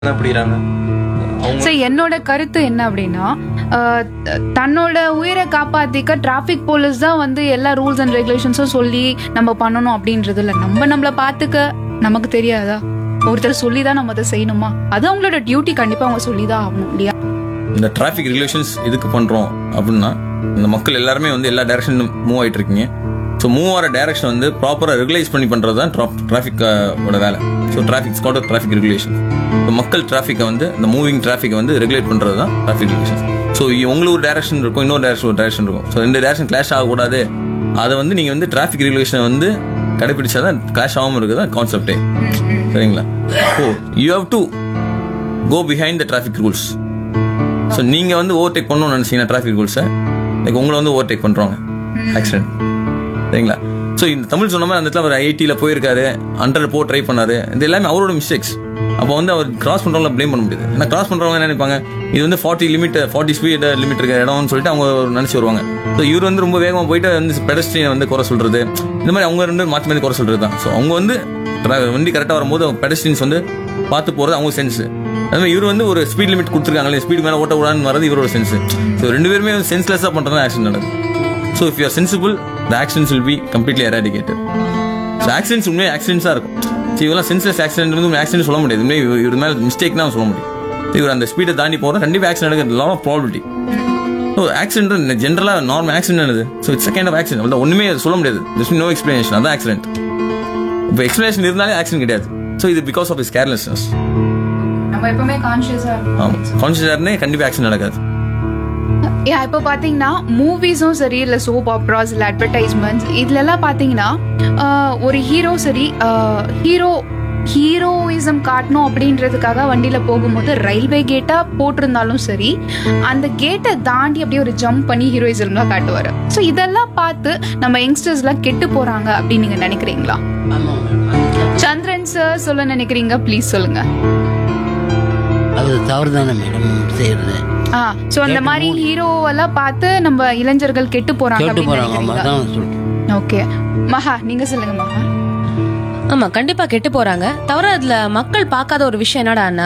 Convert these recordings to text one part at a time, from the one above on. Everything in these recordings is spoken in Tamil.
தான் பிடிக்கிறாங்க அவங்க சரி என்னோட கருத்து என்ன அப்படின்னா அஹ், த- தன்னோட உயிரை காப்பாத்திக்க டிராஃபிக் போலீஸ் தான் வந்து எல்லா ரூல்ஸ் அண்ட் ரெகுலேஷன்ஸும் சொல்லி நம்ம பண்ணணும் அப்படின்றது இல்லை நம்ம நம்மள பாத்துக்க நமக்கு தெரியாதா ஒருத்தர் சொல்லி தான் நம்ம அதை செய்யணுமா அது அவங்களோட டியூட்டி கண்டிப்பா அவங்க சொல்லி தான் ஆகணும் இல்லையா இந்த டிராஃபிக் ரெகுலேஷன்ஸ் எதுக்கு பண்றோம் அப்படின்னா இந்த மக்கள் எல்லாருமே வந்து எல்லா டைரக்ஷன் மூவ் ஆயிட்டு இருக்கீங்க ஸோ மூவ் ஆகிற டைரக்ஷன் வந்து ப்ராப்பராக ரெகுலைஸ் பண்ணி பண்றது தான் டிராஃபிக் ஓட வேலை ஸோ டிராஃபிக் ஸ்காட் டிராஃபிக் ரெகுலேஷன் இப்போ மக்கள் டிராஃபிக்கை வந்து இந்த மூவிங் டிராஃபிக்கை வந்து ரெகுலேட் பண்றது தான் டிராஃபிக் ரெகுலேஷன் ஸோ உங்களுக்கு ஒரு டைரக்ஷன் இருக்கும் இன்னொரு டைரக்ஷன் ஒரு டைரக்ஷன் இருக்கும் ஸோ ரெண்டு டைரக்ஷன் கிளாஷ் ஆகக்கூடாது அதை வந்து நீங்கள் வந்து டிராஃபிக் ரெகுலேஷனை வந்து கடைபிடிச்சா தான் கிளாஷ் ஆகாமல் இருக்குது தான் கான்செப்டே சரிங்களா oh you have to go behind the traffic rules so நீங்கள் வந்து ஓவர்டேக் பண்ணணும்னு நினச்சிங்கன்னா டிராஃபிக் ரூல்ஸை லைக் உங்களை வந்து ஓவர்டேக் பண்ணுறாங்க ஆக்சிடென்ட் சரிங்களா ஸோ இந்த தமிழ் சொன்ன மாதிரி அந்த இடத்துல அவர் ஐடியில் போயிருக்காரு ஹண்ட்ரட் போ ட்ரை பண்ணாரு இது எல்லாமே அவரோட மிஸ்டேக்ஸ் அப்போ வந்து அவர் கிராஸ் பண்ணுறவங்கள ப்ளேம் பண்ண முடியாது ஏன்னா கிராஸ் பண்ணுறவங்க என்ன நினைப்பாங்க இது வந்து forty limit forty speed limit இருக்கிற இடம்னு சொல்லிட்டு அவங்க நினச்சி வருவாங்க ஸோ இவர் வந்து ரொம்ப வேகமாக போயிட்டு வந்து பெடஸ்ட்ரியனை வந்து குறை சொல்கிறது இந்த மாதிரி அவங்க ரெண்டு மாற்றி மாற்றி குறை சொல்கிறது தான் ஸோ அவங்க வந்து tra- வண்டி கரெக்டாக வரும்போது பெடஸ்ட்ரியன்ஸ் வந்து பார்த்து போகிறது அவங்க சென்ஸ் அது மாதிரி இவர் வந்து ஒரு ஸ்பீட் லிமிட் கொடுத்துருக்காங்களே ஸ்பீட் மேலே ஓட்ட கூடாதுன்னு வரது இவரோட சென்ஸ் ஸோ ரெண்டு பேருமே சென்ஸ்லெஸ்ஸாக பண்ணுறது ஆக்சிடென்ட் நடக்குது so if your sensible the accidents will be completely eradicated so accidents உண்மையாக ஆக்சிடென்ட்ஸாக இருக்கும் ஸோ இவெல்லாம் சென்ஸ்லெஸ் ஆக்சிடென்ட் வந்து ஆக்சிடென்ட் சொல்ல முடியாது உண்மையை இவர் இவர் மேலே மிஸ்டேக் தான் சொல்ல முடியும் இவர் அந்த ஸ்பீடை தாண்டி போகிறோம் கண்டிப்பாக ஆக்சிடென்ட் நடக்கிறது lot of probability so accident ஜென்ரலாக நார்மல் ஆக்சிடென்ட் என்னது so it's kind of accident அவ்வளோ ஒன்றுமே சொல்ல முடியாது ஜஸ்ட் நோ எக்ஸ்பிளனேஷன் அதான் ஆக்சிடென்ட் இப்போ எக்ஸ்பிளனேஷன் இருந்தாலே ஆக்சிடென்ட் கிடையாது ஸோ இது பிகாஸ் ஆஃப் இஸ் கேர்லெஸ்னஸ் நம்ம எப்பவுமே கான்சியஸா ஆமாம் கான்சியஸாக கண்டிப்பாக ஆக்சிடென்ட் நடக்காது ஏ இப்போ பார்த்தீங்கன்னா மூவிஸும் சரி இல்லை சோப் ஆப்ராஸ் இல்லை அட்வர்டைஸ்மெண்ட்ஸ் இதுலலாம் பார்த்தீங்கன்னா ஆஹ், ஒரு ஹீரோ சரி ஹீரோ ஹீரோயிசம் காட்டணும் அப்படின்றதுக்காக வண்டியில் போகும்போது ரயில்வே கேட்டாக போட்டிருந்தாலும் சரி அந்த கேட்டை தாண்டி அப்படியே ஒரு ஜம்ப் பண்ணி ஹீரோயிசம்லாம் காட்டுவார் ஸோ இதெல்லாம் பார்த்து நம்ம யங்ஸ்டர்ஸ்லாம் கெட்டு போகிறாங்க அப்படின்னு நீங்கள் நினைக்கிறீங்களா ஆமாம் மேடம் சந்திரன் சார் சொல்ல நினைக்கிறீங்க ப்ளீஸ் சொல்லுங்க அது தவறு தானே மேடம் செய்யறது ஆ ஸோ அந்த மாதிரி ஹீரோவெல்லாம் பார்த்து நம்ம இளைஞர்கள் கெட்டு போகிறாங்க கேட்டு அப்படின்னு போறாங்க ஆமா நினைக்கிறீங்களா அதான் சொல்றேன் ஓகே மகா நீங்க சொல்லுங்க மகா ஆமா கண்டிப்பா கெட்டு போறாங்க தவிர அதுல மக்கள் பார்க்காத ஒரு விஷயம் என்னடான்னா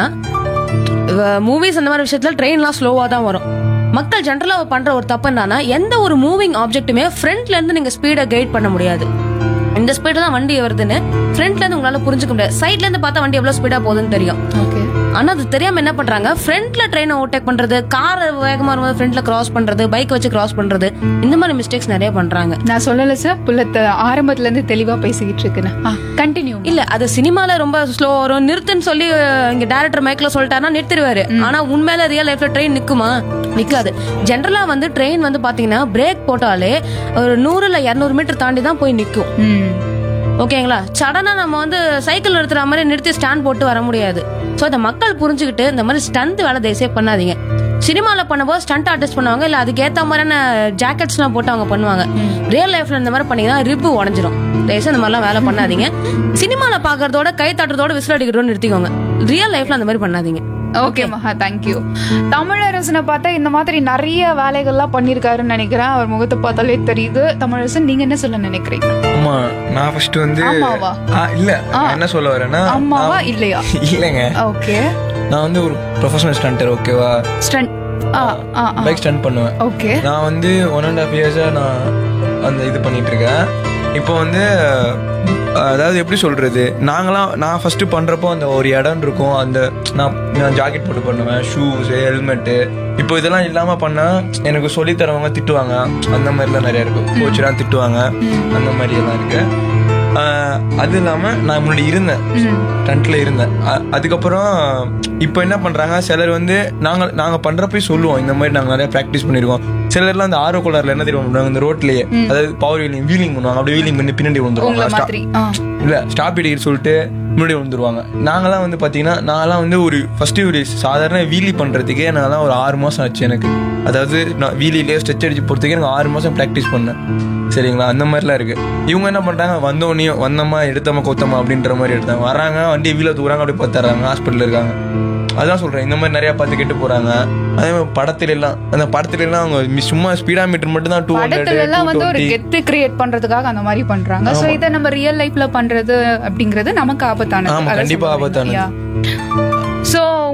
மூவிஸ் அந்த மாதிரி விஷயத்துல ட்ரெயின்லாம் ஸ்லோவா தான் வரும் மக்கள் ஜென்ரலா பண்ற ஒரு தப்பு என்னன்னா எந்த ஒரு மூவிங் ஆப்ஜெக்ட்டுமே ஃப்ரண்ட்ல இருந்து நீங்க ஸ்பீடை கைட் பண்ண முடியாது இந்த ஸ்பீடு தான் வண்டி வருதுன்னு ஃப்ரண்ட்ல இருந்து உங்களால புரிஞ்சுக்க முடியாது சைட்ல இருந்து பார்த்தா வண்டி எவ்வளவு ஸ்பீடா போகுதுன்னு தெரியும் ஓகே ஆனா அது தெரியாம என்ன பண்றாங்க ஃப்ரண்ட்ல ட்ரெயினை ஓவர்டேக் பண்றது கார் வேகமா வரும்போது ஃப்ரண்ட்ல கிராஸ் பண்றது பைக் வச்சு கிராஸ் பண்றது இந்த மாதிரி மிஸ்டேக்ஸ் நிறைய பண்றாங்க நான் சொல்லல சார் புள்ளத்த ஆரம்பத்துல இருந்து தெளிவா பேசிக்கிட்டு இருக்கேன் கண்டினியூ இல்ல அது சினிமால ரொம்ப ஸ்லோ வரும் நிறுத்துன்னு சொல்லி அஹ், இங்க டேரக்டர் மைக்ல சொல்லிட்டாருன்னா நிறுத்திடுவாரு ஆனா உண்மையில ரியல் லைஃப்ல ட்ரெயின் நிக்குமா நிக்காது ஜென்ரலா வந்து ட்ரெயின் வந்து பாத்தீங்கன்னா பிரேக் போட்டாலே ஒரு நூறு இல்ல இருநூறு மீட்டர் தாண்டி தான் போய் நிக்கும் ம் ஓகேங்களா சடனா நம்ம வந்து சைக்கிள் நிறுத்துற மாதிரி நிறுத்தி ஸ்டாண்ட் போட்டு வர முடியாது ஸோ இந்த மக்கள் புரிஞ்சுக்கிட்டு இந்த மாதிரி ஸ்டண்ட் வேலை தயவுசெய்து பண்ணாதீங்க சினிமால பண்ணும்போது ஸ்டண்ட் ஆர்டிஸ்ட் பண்ணுவாங்க இல்ல அதுக்கு ஏத்த மாதிரியான ஜாக்கெட்ஸ்லாம் போட்டு அவங்க பண்ணுவாங்க ரியல் லைஃப்ல இந்த மாதிரி பண்ணீங்கன்னா ரிப்பு உடஞ்சிரும் தயவுசெய்து இந்த மாதிரிலாம் வேலை பண்ணாதீங்க சினிமால பாக்குறதோட கை தட்டுறதோட விசில் அடிக்கிறதோட நிறுத்திக்கோங்க ரியல் லைஃப்ல அந்த மாதிரி பண்ணாதீங்க ஓகே மகா தேங்க்யூ தமிழரசனை பார்த்தா இந்த மாதிரி நிறைய வேலைகள்லாம் பண்ணியிருக்காருன்னு நினைக்கிறேன் அவர் முகத்தை பார்த்தாலே தெரியுது தமிழரசன் நீங்க என்ன சொல்ல நினைக்கிறீங்க ஆமா நான் ஃபர்ஸ்ட் வந்து ஆமாவா? ஆ, இல்ல நான் என்ன சொல்ல வரேன்னா அம்மாவா நான்- இல்லையா இல்லைங்க ஓகே நான் வந்து ஒரு ப்ரொஃபஷனல் ஸ்டண்டர் ஓகேவா ஸ்டண்ட் ஆ ஆ பைக் ஸ்டண்ட் பண்ணுவேன் ஓகே நான் வந்து ஒன் அண்ட் ஹாஃப் இயர்ஸாக நான் அந்த இது பண்ணிட்டு இருக்கேன் இப்போ வந்து அஹ், அதாவது எப்படி சொல்றது நாங்களாம் நான் ஃபர்ஸ்ட் பண்றப்போ அந்த ஒரு இடம் இருக்கும் அந்த நான் நான் ஜாக்கெட் போட்டு பண்ணுவேன் ஷூஸ் ஹெல்மெட்டு இப்போ இதெல்லாம் இல்லாம பண்ணா எனக்கு சொல்லி தரவங்க திட்டுவாங்க அந்த மாதிரிலாம் நிறைய இருக்கு கோச்செலாம் திட்டுவாங்க அந்த மாதிரி எல்லாம் இருக்கு அஹ், அது இல்லாம நான் முன்னாடி இருந்தேன் டென்ட்ல இருந்தேன் அ- அதுக்கப்புறம் இப்போ என்ன பண்றாங்க சிலர் வந்து நாங்க நாங்க பண்றப்ப சொல்லுவோம் இந்த மாதிரி நாங்க நிறைய ப்ராக்டிஸ் பண்ணிருக்கோம் சிலர்லாம் அந்த ஆர்வ கோளாறுல என்ன தெரியும் பண்றாங்க இந்த ரோட்லயே அதாவது பவர் வீலிங் வீலிங் பண்ணுவாங்க அப்படியே வீலிங் பண்ணி பின்னாடி உங்களை வந்துருவாங்க மாதிரி ஆ இல்ல ஸ்டாப் இடிக்கிட்டு சொல்லிட்டு முன்னாடி வந்துருவாங்க நாங்களாம் வந்து பாத்தீங்கன்னா நாங்களாம் வந்து ஒரு ஃபர்ஸ்ட் ஒரு சாதாரண வீலி பண்றதுக்கே நாங்களாம் ஒரு ஆறு மாசம் ஆச்சு எனக்கு அதாவது நான் வீலிலே ஸ்ட்ரெச் அடிச்சு போறதுக்கே எனக்கு ஆறு மாசம் ப்ராக்டிஸ் பண்ணேன் சரிங்களா அந்த மாதிரிலாம் இருக்கு இவங்க என்ன பண்றாங்க வந்தோடனே வந்தோமா எடுத்தோமா கொத்தமா அப்படின்ற மாதிரி எடுத்தாங்க வராங்க வண்டி வீல தூராங்க அப்படியே பார்த்துறாங்க ஹாஸ்பிட்டல் இருக்காங்க அதான் சொல்றேன் இந்த மாதிரி நிறைய பார்த்து கெட்டு போறாங்க அதே மாதிரி படத்துல எல்லாம் அந்த படத்துல எல்லாம் அவங்க மி- சும்மா ஸ்பீடா மீட்டர் மட்டும் தான் டூ படத்துல எல்லாம் வந்து ஒரு ஹண்ட்ரட் கெத்து கிரியேட் பண்றதுக்காக அந்த மாதிரி பண்றாங்க சோ இதை நம்ம ரியல் லைஃப்ல பண்றது அப்படிங்கிறது நமக்கு ஆபத்தானது ஆமா, அதான் கண்டிப்பா சொல்ல வரீங்க. ஆபத்தானது. Yeah. ஸோ